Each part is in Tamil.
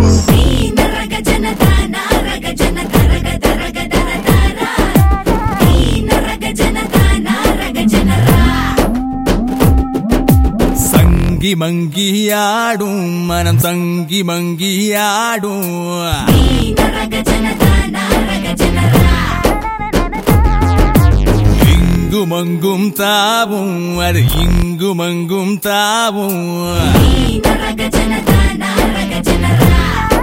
నరగ జనత నారగ జనత రగ దరగ దర దర ఈ నరగ జనత నారగ జనరా சங்கி மங்கியாடும் மனம் சங்கி மங்கியாடும் ఈ నరగ జనత నారగ జనరా இங்கும் அங்கும் தாவும் அது இங்கும் அங்கும் தாவும் ఈ నరగ జనత నారగ జనరా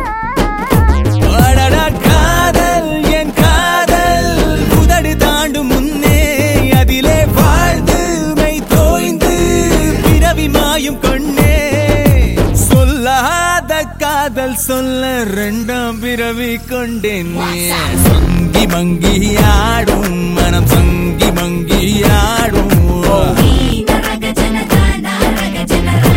அடடா காதல் என் காதல் உதடு தாண்டும் முன்னே அதிலே வாழ்ந்து மெய் தோய்ந்து பிறவி மாயும் கொண்டே சொல்லாத காதல் சொல்ல ரெண்டாம் பிறவி கொண்டேன் சங்கி மங்கியாடும் மனம் சங்கி மங்கியாடும் ఈ నరగ జనత నారగ జనరా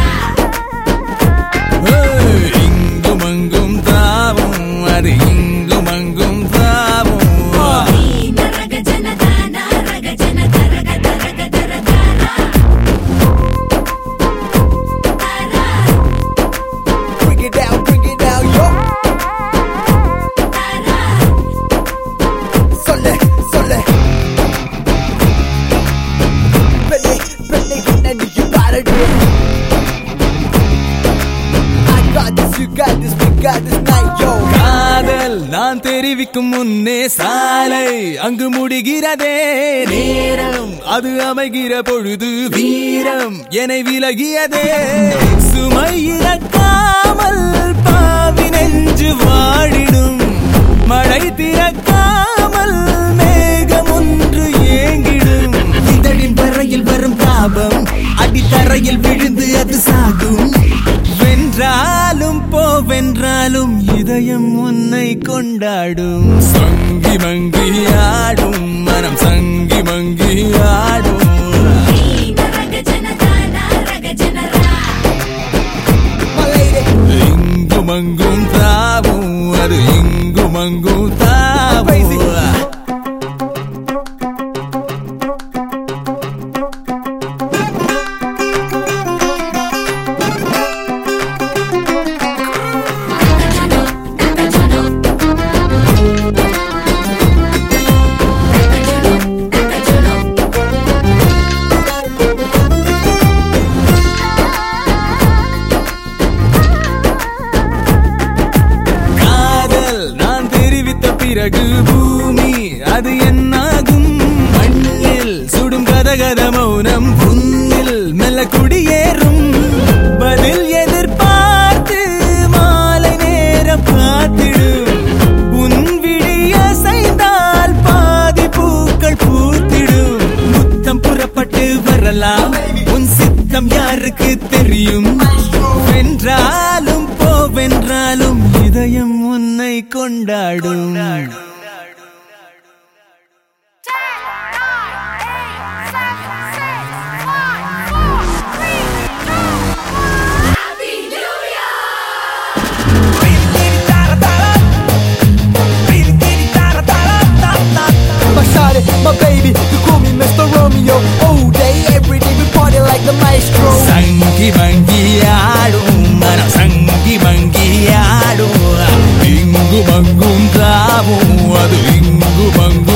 ஏய், இங்கும் அங்கும் தாவும் அது இங்கும் அங்கும் தாவும் ఈ నరగ జనత నారగ జనత రగ దరగ దర దర Bring it down, bring it down, yo. Sole, sole. Pele, pele, and you gotta do it. I got this, you got this, we got this night, yo. காதல் நான் தெரிவிக்கும் முன்னே சாலை அங்கு முடிகிறதே நேரம் அது அமைகிற பொழுது வீரம் என விலகியதே சுமை இறக்காமல் பாவி நெஞ்சு வாழிடும் மழை திறக்காமல் மேகம் ஒன்று ஏங்கிடும் இதழின் வரையில் வரும் தாபம் அடித்தரையில் விழுந்து அது சாகும் வென்றாலும் போவென்றாலும் இதயம் உன்னை கொண்டாடும் சங்கி மங்கியாடும் மனம் சங்கி மங்கியாடும் ఈ నరగ జనత నారగ జనరా My lady. இங்கும் அங்கும் தாவும் அது இங்கும் அங்கும் Crazy. தாவும் காதல் நான் தெரிவித்த பிறகு பூமி அது என்னாகும் மண்ணில் சுடும் கதகத மௌனம் புண்ணில் மெல்ல குடியேறும் பதில் எதிர்பார்த்து மாலை நேரம் காத்திடும் உன் விழிய செய்தால் பாதி பூக்கள் பூத்திடும் முத்தம் புறப்பட்டு வரலாம் உன் சித்தம் யாருக்கு தெரியும் வென்றாலும் போவென்றாலும் இதயம் உன்னை கொண்டாடும் My shawty, my baby, you call me Mr. Romeo. All day, every day, we party like the maestro. சங்கி மங்கியாடும் மனம் சங்கி மங்கியாடும் இங்கும் அங்கும் தாவும் அது இங்கும் அங்கும்